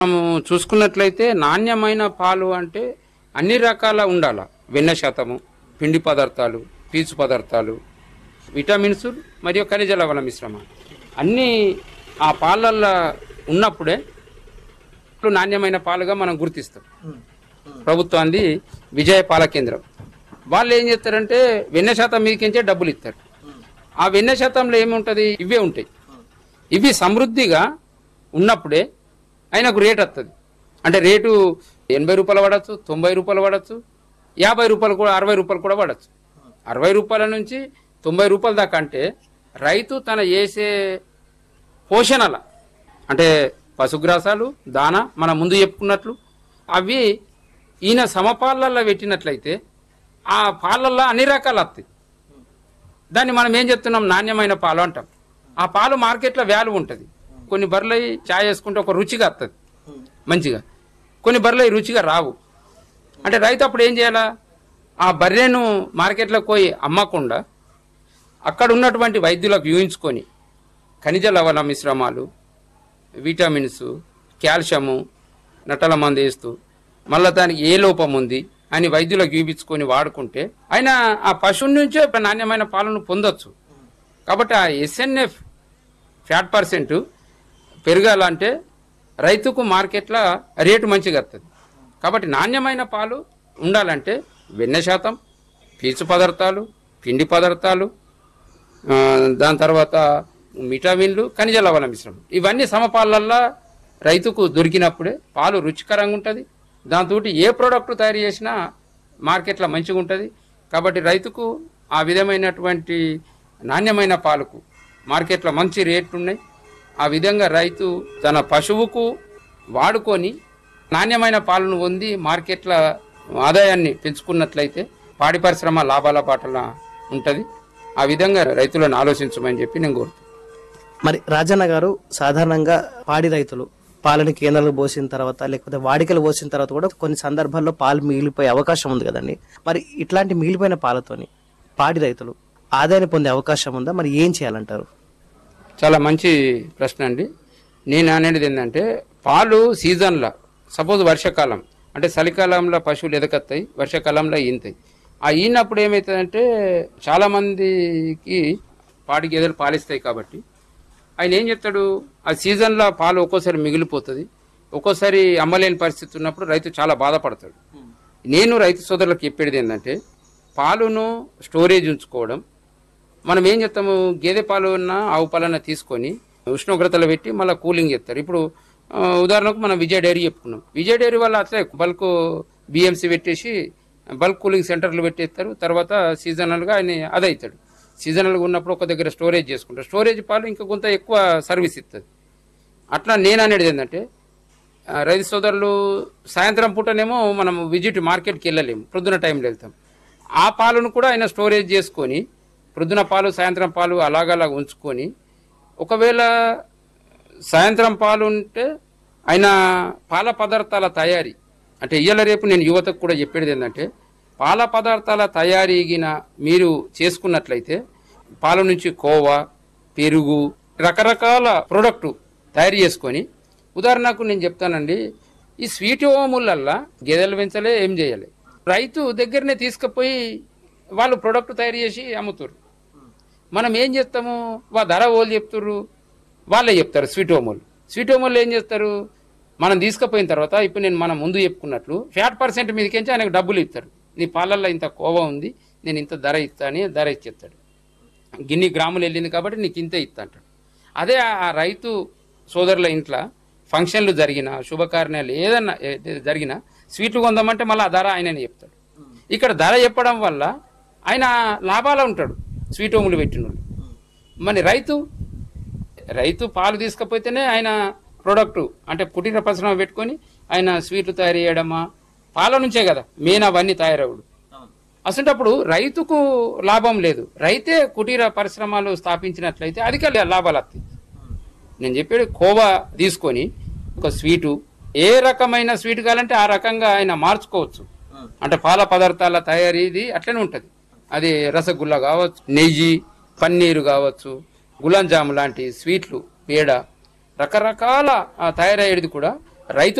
మనము చూసుకున్నట్లయితే నాణ్యమైన పాలు అంటే అన్ని రకాల ఉండాల వెన్న శాతము పిండి పదార్థాలు పీచు పదార్థాలు విటమిన్స్ మరియు ఖనిజ లవణ మిశ్రమం అన్నీ ఆ పాలల్లో ఉన్నప్పుడే నాణ్యమైన పాలుగా మనం గుర్తిస్తాం ప్రభుత్వాన్ని విజయ పాల కేంద్రం వాళ్ళు ఏం చేస్తారంటే వెన్న శాతం మీకించే డబ్బులు ఇస్తారు ఆ వెన్న శాతంలో ఏముంటుంది ఇవే ఉంటాయి ఇవి సమృద్ధిగా ఉన్నప్పుడే ఆయనకు రేట్ వస్తుంది అంటే రేటు ఎనభై రూపాయలు పడవచ్చు తొంభై రూపాయలు పడవచ్చు యాభై రూపాయలు కూడా అరవై రూపాయలు కూడా పడవచ్చు అరవై రూపాయల నుంచి తొంభై రూపాయల దాకా అంటే రైతు తన చేసే పోషణల అంటే పశుగ్రాసాలు దాన మనం ముందు చెప్పుకున్నట్లు అవి ఈయన సమపాలల్లో పెట్టినట్లయితే ఆ పాలల్లో అన్ని రకాలు వస్తాయి దాన్ని మనం ఏం చెప్తున్నాం నాణ్యమైన పాలు అంటాం ఆ పాలు మార్కెట్లో వాల్యూ ఉంటుంది కొన్ని బర్రెలు చాయ్ వేసుకుంటే ఒక రుచిగా వస్తుంది మంచిగా కొన్ని బర్రెలు రుచిగా రావు అంటే రైతు అప్పుడు ఏం చేయాలా ఆ బర్రెను మార్కెట్లోకి పోయి అమ్మకుండా అక్కడ ఉన్నటువంటి వైద్యులకు యూహించుకొని ఖనిజ లవణ మిశ్రమాలు విటమిన్స్ కాల్షియము నటల మందు వేస్తూ మళ్ళీ దానికి ఏ లోపం ఉంది అని వైద్యులకు చూపించుకొని వాడుకుంటే ఆయన ఆ పశువు నుంచే నాణ్యమైన పాలను పొందొచ్చు కాబట్టి ఆ ఎస్ఎన్ఎఫ్ ఫ్యాట్ పర్సెంట్ పెరగాలంటే రైతుకు మార్కెట్లో రేటు మంచిగా వస్తుంది కాబట్టి నాణ్యమైన పాలు ఉండాలంటే వెన్న శాతం పీచు పదార్థాలు పిండి పదార్థాలు ఆ, దాని తర్వాత విటమిన్లు ఖనిజ లవణ మిశ్రమం ఇవన్నీ సమపాలల్లో రైతుకు దొరికినప్పుడే పాలు రుచికరంగా ఉంటుంది దాంతో ఏ ప్రోడక్ట్ తయారు చేసినా మార్కెట్లో మంచిగా ఉంటుంది కాబట్టి రైతుకు ఆ విధమైనటువంటి నాణ్యమైన పాలకు మార్కెట్లో మంచి రేట్లు ఉన్నాయి ఆ విధంగా రైతు తన పశువుకు వాడుకొని నాణ్యమైన పాలను పొంది మార్కెట్ల ఆదాయాన్ని పెంచుకున్నట్లయితే పాడి పరిశ్రమ లాభాల బాటల ఉంటుంది ఆ విధంగా రైతులను ఆలోచించమని చెప్పి నేను కోరుతున్నాను మరి రాజన్న గారు సాధారణంగా పాడి రైతులు పాలని కేంద్రాలకు పోసిన తర్వాత లేకపోతే వాడికలు పోసిన తర్వాత కూడా కొన్ని సందర్భాల్లో పాలు మిగిలిపోయే అవకాశం ఉంది కదండి మరి ఇట్లాంటి మిగిలిపోయిన పాలతోని పాడి రైతులు ఆదాయాన్ని పొందే అవకాశం ఉందా మరి ఏం చేయాలంటారు చాలా మంచి ప్రశ్న అండి నేను అనేది ఏంటంటే పాలు సీజన్లో సపోజ్ వర్షాకాలం అంటే చలికాలంలో పశువులు ఎదకత్తాయి వర్షాకాలంలో ఈనుతాయి ఆ ఈనప్పుడు ఏమవుతుందంటే చాలామందికి పాడి గేదెలు పాలిస్తాయి కాబట్టి ఆయన ఏం చెప్తాడు ఆ సీజన్లో పాలు ఒక్కోసారి మిగిలిపోతుంది ఒక్కోసారి అమ్మలేని పరిస్థితి ఉన్నప్పుడు రైతు చాలా బాధపడతాడు నేను రైతు సోదరులకు చెప్పేది ఏంటంటే పాలును స్టోరేజ్ ఉంచుకోవడం మనం ఏం చేస్తాము గేదె పాలు ఉన్న ఆవు పాలన తీసుకొని ఉష్ణోగ్రతలో పెట్టి మళ్ళీ కూలింగ్ చేస్తారు ఇప్పుడు ఆ, ఉదాహరణకు మనం విజయ డైరీ చెప్పుకున్నాం విజయ డైరీ వల్ల అట్లే బల్క్ బిఎంసీ పెట్టేసి బల్క్ కూలింగ్ సెంటర్లు పెట్టేస్తారు తర్వాత సీజనల్గా ఆయన అది అవుతాడు సీజనల్గా ఉన్నప్పుడు ఒక దగ్గర స్టోరేజ్ చేసుకుంటారు స్టోరేజ్ పాలు ఇంకా కొంత ఎక్కువ సర్వీస్ ఇస్తుంది అట్లా నేను అనేది ఏంటంటే ఆ, రైతు సోదరులు సాయంత్రం పూటనేమో మనం విజిట్ మార్కెట్కి వెళ్ళలేము ప్రొద్దున టైంలో వెళ్తాం ఆ పాలను కూడా ఆయన స్టోరేజ్ చేసుకొని ప్రొద్దున పాలు సాయంత్రం పాలు అలాగలా ఉంచుకొని ఒకవేళ సాయంత్రం పాలు ఉంటే ఆయన పాల పదార్థాల తయారీ అంటే ఇయ్యాల రేపు నేను యువతకు కూడా చెప్పేది ఏంటంటే పాల పదార్థాల తయారీగిన మీరు చేసుకున్నట్లయితే పాల నుంచి కోవా పెరుగు రకరకాల ప్రోడక్ట్ తయారు చేసుకొని ఉదాహరణకు నేను చెప్తానండి ఈ స్వీట్ ఓములల్లా గేదెలు పెంచలే ఏం చేయాలి రైతు దగ్గరనే తీసుకుపోయి వాళ్ళు ప్రోడక్ట్ తయారు చేసి అమ్ముతారు మనం ఏం చేస్తాము వా ధర వాళ్ళు చెప్తారు వాళ్ళే చెప్తారు స్వీట్ హోమోలు స్వీట్ హోమోలు ఏం చేస్తారు మనం తీసుకుపోయిన తర్వాత ఇప్పుడు నేను మనం ముందు చెప్పుకున్నట్లు ఫ్యాట్ పర్సెంట్ మీదకించి ఆయనకు డబ్బులు ఇస్తారు నీ పాలల్లో ఇంత కోవా ఉంది నేను ఇంత ధర ఇస్తా అని ధర ఇచ్చేస్తాడు గిన్ని గ్రాములు వెళ్ళింది కాబట్టి నీకు ఇంతే ఇస్తా అంటాడు అదే ఆ రైతు సోదరుల ఇంట్లో ఫంక్షన్లు జరిగిన శుభకార్యాలు ఏదన్నా ఏ- జరిగినా స్వీట్లు కొందామంటే మళ్ళీ ఆ ధర ఆయననే చెప్తాడు ఇక్కడ ధర చెప్పడం వల్ల ఆయన లాభాలు ఉంటాడు స్వీట్ హోములు పెట్టినోళ్ళు మరి రైతు రైతు పాలు తీసుకపోతేనే ఆయన ప్రోడక్ట్ అంటే కుటీర పరిశ్రమ పెట్టుకొని ఆయన స్వీట్లు తయారు చేయడమా పాల నుంచే కదా మెయిన్ అవన్నీ తయారవుడు అసంటప్పుడు రైతుకు లాభం లేదు రైతే కుటీర పరిశ్రమలు స్థాపించినట్లయితే అధిక లాభాలు వస్తాయి నేను చెప్పేది కోవా తీసుకొని ఒక స్వీటు ఏ రకమైన స్వీట్ కావాలంటే ఆ రకంగా ఆయన మార్చుకోవచ్చు అంటే పాల పదార్థాల తయారీది అట్లనే ఉంటుంది అది రసగుల్లా కావచ్చు నెయ్యి పన్నీరు కావచ్చు గులాబ్ జామ్ లాంటి స్వీట్లు పేడ రకరకాల ఆ, తయారయ్యేది కూడా రైతు